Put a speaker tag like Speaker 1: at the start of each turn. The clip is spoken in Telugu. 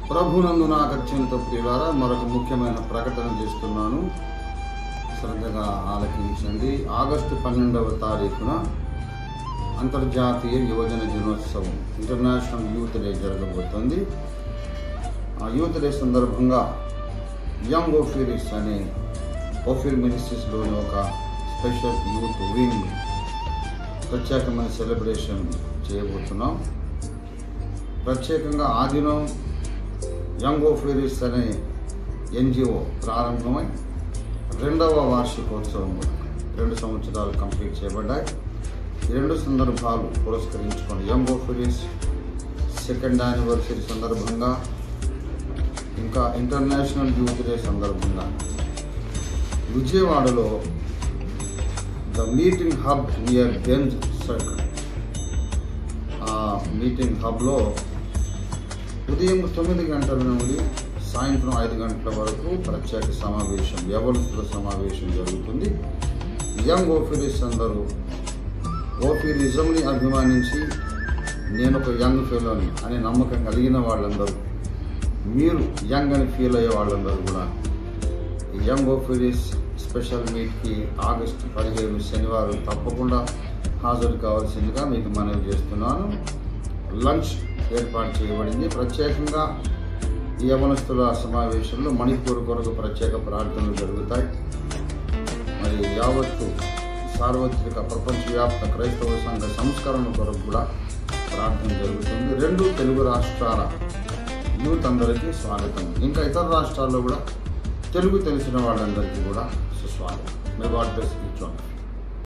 Speaker 1: ప్రభునందు నాకు అత్యంత ప్రియులారా మరొక ముఖ్యమైన ప్రకటన చేస్తున్నాను శ్రద్ధగా ఆలకించండి ఆగస్టు పన్నెండవ తారీఖున అంతర్జాతీయ యువజన దినోత్సవం ఇంటర్నేషనల్ యూత్ డే జరగబోతుంది ఆ యూత్ డే సందర్భంగా యంగ్ ఓఫీరిస్ అనే ఓఫీర్ మినిస్ట్రీస్లోని ఒక స్పెషల్ యూత్ వింగ్ ప్రత్యేకమైన సెలబ్రేషన్ చేయబోతున్నాం ప్రత్యేకంగా ఆ దినం యంగ్ ఓఫీరిస్ అనే ఎన్జిఓ ప్రారంభమై రెండవ వార్షికోత్సవం రెండు సంవత్సరాలు కంప్లీట్ చేయబడ్డాయి ఈ రెండు సందర్భాలు పురస్కరించుకొని యంగ్ ఓఫీరిస్ సెకండ్ యానివర్సరీ సందర్భంగా ఇంకా ఇంటర్నేషనల్ యూత్ డే సందర్భంగా విజయవాడలో the meeting hub near Benz circle ఆ మీటింగ్ హబ్లో ఉదయం తొమ్మిది గంటల నుండి సాయంత్రం ఐదు గంటల వరకు ప్రత్యేక సమావేశం వ్యవస్థల సమావేశం జరుగుతుంది యంగ్ ఓఫీరిస్ అందరూ ఓఫీరిజంని అభిమానించి నేను ఒక యంగ్ ఫెలోని అనే నమ్మకం కలిగిన వాళ్ళందరూ మీరు యంగ్ అని ఫీల్ అయ్యే వాళ్ళందరూ కూడా ఈ యంగ్ ఓఫీరిస్ స్పెషల్ మీట్కి ఆగస్టు పదిహేను శనివారం తప్పకుండా హాజరు కావాల్సిందిగా మీకు మనవి చేస్తున్నాను లంచ్ ఏర్పాటు చేయబడింది ప్రత్యేకంగా ఈ యవనస్తుల సమావేశంలో మణిపూర్ కొరకు ప్రత్యేక ప్రార్థనలు జరుగుతాయి మరి యావత్తు సార్వత్రిక ప్రపంచవ్యాప్త క్రైస్తవ సంఘ సంస్కరణ కొరకు కూడా ప్రార్థన జరుగుతుంది రెండు తెలుగు రాష్ట్రాల యూత్ అందరికీ స్వాగతం ఇంకా ఇతర రాష్ట్రాల్లో కూడా తెలుగు తెలిసిన వాళ్ళందరికీ కూడా సుస్వాగతం may God bless each one